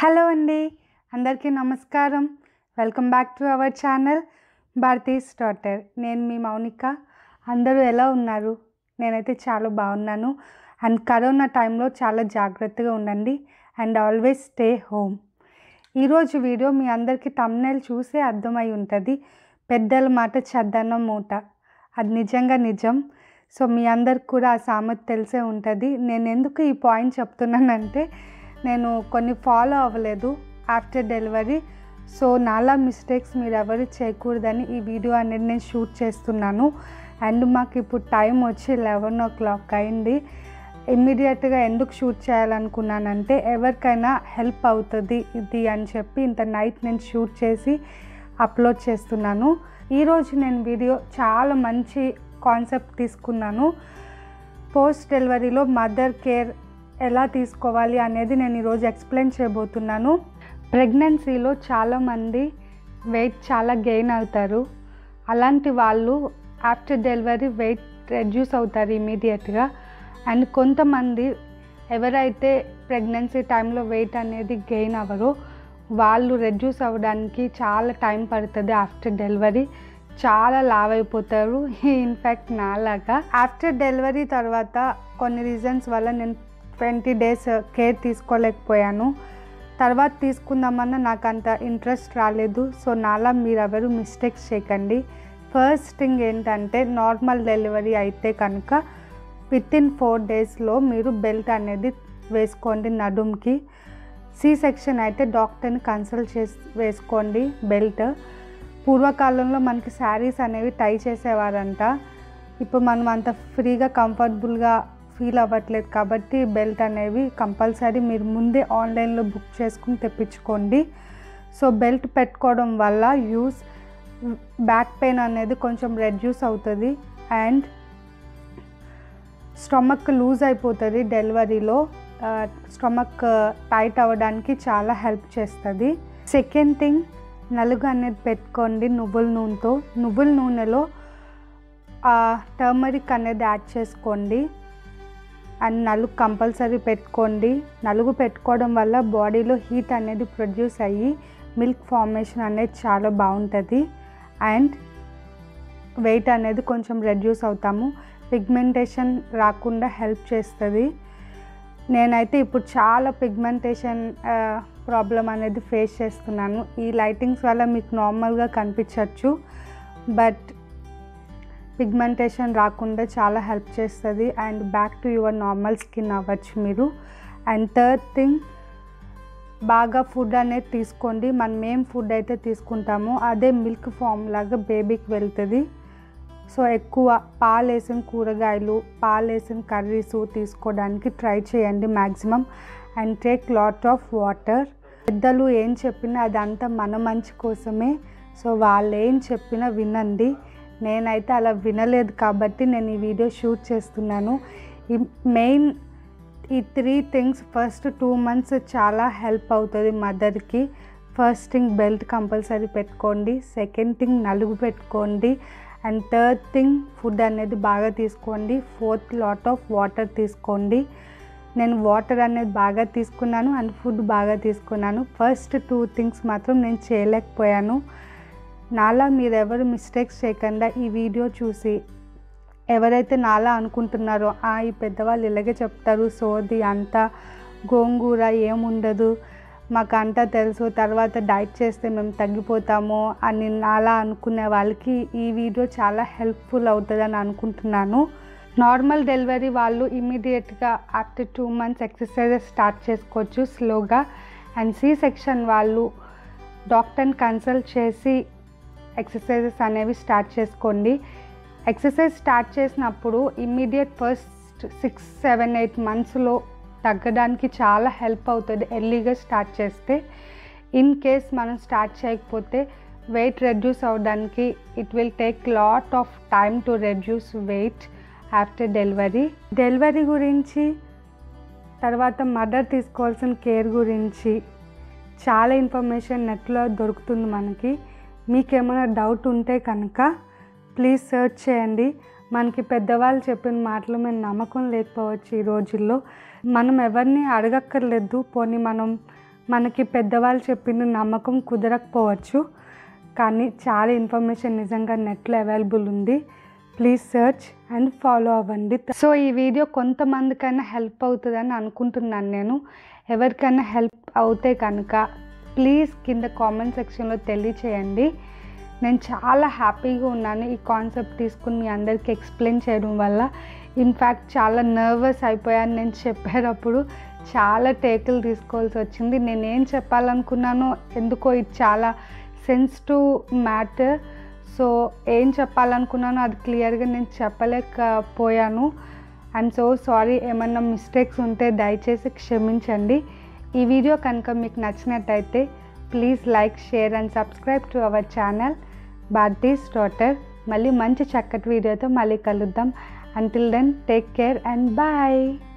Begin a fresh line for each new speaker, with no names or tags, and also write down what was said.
hello అండి అందరికీ నమస్కారం welcome back to our channel Bharathi's daughter నేను మీ మౌనిక అందరూ ఎలా ఉన్నారు నేనైతే చాలా బాగున్నాను అండ్ కరోనా టైంలో చాలా జాగ్రత్తగా ఉండండి అండ్ ఆల్వేస్ స్టే హోమ్ ఈరోజు వీడియో మీ అందరికీ తమ్నేల్ చూసే అర్థమై ఉంటుంది పెద్దల మాట చద్దన్న మూట అది నిజంగా నిజం సో మీ అందరికి కూడా ఆ సామెత తెలిసే ఉంటుంది నేను ఎందుకు ఈ పాయింట్ చెప్తున్నానంటే నేను కొన్ని ఫాలో అవ్వలేదు ఆఫ్టర్ డెలివరీ సో నాలా మిస్టేక్స్ మీరు ఎవరు చేయకూడదని ఈ వీడియో అనేది నేను షూట్ చేస్తున్నాను అండ్ మాకు ఇప్పుడు టైం వచ్చి లెవెన్ ఓ క్లాక్ అయింది ఇమ్మీడియట్గా ఎందుకు షూట్ చేయాలనుకున్నానంటే ఎవరికైనా హెల్ప్ అవుతుంది ఇది అని చెప్పి ఇంత నైట్ నేను షూట్ చేసి అప్లోడ్ చేస్తున్నాను ఈరోజు నేను వీడియో చాలా మంచి కాన్సెప్ట్ తీసుకున్నాను పోస్ట్ డెలివరీలో మదర్ కేర్ ఎలా తీసుకోవాలి అనేది నేను ఈరోజు ఎక్స్ప్లెయిన్ చేయబోతున్నాను ప్రెగ్నెన్సీలో చాలామంది వెయిట్ చాలా గెయిన్ అవుతారు అలాంటి వాళ్ళు ఆఫ్టర్ డెలివరీ వెయిట్ రెడ్యూస్ అవుతారు ఇమీడియట్గా అండ్ కొంతమంది ఎవరైతే ప్రెగ్నెన్సీ టైంలో వెయిట్ అనేది గెయిన్ అవ్వరో వాళ్ళు రెడ్యూస్ అవ్వడానికి చాలా టైం పడుతుంది ఆఫ్టర్ డెలివరీ చాలా లావ్ అయిపోతారు ఇన్ఫ్యాక్ట్ నాలాగా ఆఫ్టర్ డెలివరీ తర్వాత కొన్ని రీజన్స్ వల్ల నేను ట్వంటీ డేస్ కేర్ తీసుకోలేకపోయాను తర్వాత తీసుకుందామన్నా నాకు అంత ఇంట్రెస్ట్ రాలేదు సో నాలా మీరు ఎవరు మిస్టేక్స్ చేయకండి ఫస్ట్ థింగ్ ఏంటంటే నార్మల్ డెలివరీ అయితే కనుక విత్ ఇన్ ఫోర్ డేస్లో మీరు బెల్ట్ అనేది వేసుకోండి నడుంకి సి సెక్షన్ అయితే డాక్టర్ని కన్సల్ట్ చేసి వేసుకోండి బెల్ట్ పూర్వకాలంలో మనకి శారీస్ అనేవి టై చేసేవారంట ఇప్పుడు మనం అంత ఫ్రీగా కంఫర్టబుల్గా ఫీల్ అవ్వట్లేదు కాబట్టి బెల్ట్ అనేవి కంపల్సరీ మీరు ముందే ఆన్లైన్లో బుక్ చేసుకుని తెప్పించుకోండి సో బెల్ట్ పెట్టుకోవడం వల్ల యూస్ బ్యాక్ పెయిన్ అనేది కొంచెం రెడ్యూస్ అవుతుంది అండ్ స్టమక్ లూజ్ అయిపోతుంది డెలివరీలో స్టమక్ టైట్ అవ్వడానికి చాలా హెల్ప్ చేస్తుంది సెకండ్ థింగ్ నలుగు అనేది పెట్టుకోండి నువ్వుల నూనెతో నువ్వుల నూనెలో టర్మరిక్ అనేది యాడ్ చేసుకోండి అండ్ నలుగు కంపల్సరీ పెట్టుకోండి నలుగు పెట్టుకోవడం వల్ల బాడీలో హీట్ అనేది ప్రొడ్యూస్ అయ్యి మిల్క్ ఫార్మేషన్ అనేది చాలా బాగుంటుంది అండ్ వెయిట్ అనేది కొంచెం రెడ్యూస్ అవుతాము పిగ్మెంటేషన్ రాకుండా హెల్ప్ చేస్తుంది నేనైతే ఇప్పుడు చాలా పిగ్మెంటేషన్ ప్రాబ్లం అనేది ఫేస్ చేస్తున్నాను ఈ లైటింగ్స్ వల్ల మీకు నార్మల్గా కనిపించవచ్చు బట్ పిగ్మెంటేషన్ రాకుండా చాలా హెల్ప్ చేస్తుంది and back to your normal skin అవ్వచ్చు మీరు అండ్ థర్డ్ థింగ్ బాగా ఫుడ్ అనేది తీసుకోండి మనం ఏం ఫుడ్ అయితే తీసుకుంటామో అదే మిల్క్ ఫామ్ లాగా బేబీకి వెళ్తుంది సో ఎక్కువ పాలేసిన కూరగాయలు పాలేసిన కర్రీస్ తీసుకోవడానికి ట్రై చేయండి maximum and take lot of water పెద్దలు ఏం చెప్పినా అదంతా మన మంచి కోసమే సో వాళ్ళు ఏం చెప్పినా వినండి నేనైతే అలా వినలేదు కాబట్టి నేను ఈ వీడియో షూట్ చేస్తున్నాను ఈ మెయిన్ ఈ three things first two months చాలా హెల్ప్ అవుతుంది మదర్కి ఫస్ట్ థింగ్ బెల్ట్ కంపల్సరీ పెట్టుకోండి సెకండ్ థింగ్ నలుగు పెట్టుకోండి అండ్ థర్డ్ థింగ్ ఫుడ్ అనేది బాగా తీసుకోండి ఫోర్త్ లాట్ ఆఫ్ వాటర్ తీసుకోండి నేను వాటర్ అనేది బాగా తీసుకున్నాను అండ్ ఫుడ్ బాగా తీసుకున్నాను ఫస్ట్ టూ థింగ్స్ మాత్రం నేను చేయలేకపోయాను నాలా మీరు ఎవరు మిస్టేక్స్ చేయకుండా ఈ వీడియో చూసి ఎవరైతే నాలా అనుకుంటున్నారో ఈ పెద్దవాళ్ళు ఇలాగే చెప్తారు సోది అంతా గోంగూర ఏముండదు మాకు అంతా తెలుసు తర్వాత డైట్ చేస్తే మేము తగ్గిపోతాము అని అలా అనుకునే వాళ్ళకి ఈ వీడియో చాలా హెల్ప్ఫుల్ అవుతుందని అనుకుంటున్నాను నార్మల్ డెలివరీ వాళ్ళు ఇమీడియట్గా after two months exercises start చేసుకోవచ్చు స్లోగా అండ్ సి సెక్షన్ వాళ్ళు డాక్టర్ని కన్సల్ట్ చేసి ఎక్సర్సైజెస్ అనేవి స్టార్ట్ చేసుకోండి ఎక్సర్సైజ్ స్టార్ట్ చేసినప్పుడు immediate first six seven eight మంత్స్లో తగ్గడానికి చాలా హెల్ప్ అవుతుంది ఎర్లీగా స్టార్ట్ చేస్తే ఇన్ కేస్ మనం స్టార్ట్ చేయకపోతే వెయిట్ రెడ్యూస్ అవ్వడానికి it will take lot of time to reduce weight after delivery delivery గురించి తర్వాత మదర్ తీసుకోవాల్సిన కేర్ గురించి చాలా ఇన్ఫర్మేషన్ నెట్లో దొరుకుతుంది మనకి మీకేమైనా డౌట్ ఉంటే కనుక ప్లీజ్ సెర్చ్ చేయండి మనకి పెద్దవాళ్ళు చెప్పిన మాటలు మేము నమ్మకం లేకపోవచ్చు ఈ రోజుల్లో మనం ఎవరిని అడగక్కర్లేదు పోనీ మనం మనకి పెద్దవాళ్ళు చెప్పిన నమ్మకం కుదరకపోవచ్చు కానీ చాలా ఇన్ఫర్మేషన్ నిజంగా నెట్లో అవైలబుల్ ఉంది ప్లీజ్ సెర్చ్ అండ్ ఫాలో అవ్వండి సో ఈ వీడియో కొంతమందికైనా హెల్ప్ అవుతుందని అనుకుంటున్నాను నేను ఎవరికైనా హెల్ప్ అవుతే కనుక ప్లీజ్ కింద కామెంట్ సెక్షన్లో తెలియచేయండి నేను చాలా హ్యాపీగా ఉన్నాను ఈ కాన్సెప్ట్ తీసుకుని మీ అందరికీ ఎక్స్ప్లెయిన్ చేయడం వల్ల ఇన్ఫ్యాక్ట్ చాలా నర్వస్ అయిపోయాను నేను చెప్పేటప్పుడు చాలా టేకులు తీసుకోవాల్సి వచ్చింది నేను ఏం చెప్పాలనుకున్నానో ఎందుకో ఇది చాలా సెన్సిటివ్ మ్యాటర్ సో ఏం చెప్పాలనుకున్నానో అది క్లియర్గా నేను చెప్పలేకపోయాను ఐఎమ్ సో సారీ ఏమన్నా మిస్టేక్స్ ఉంటే దయచేసి క్షమించండి ఈ వీడియో కనుక మీకు నచ్చినట్టయితే please like share and subscribe to our channel Bharathi's daughter మళ్ళీ మంచి చక్కటి వీడియోతో మళ్ళీ కలుద్దాం until then take care and bye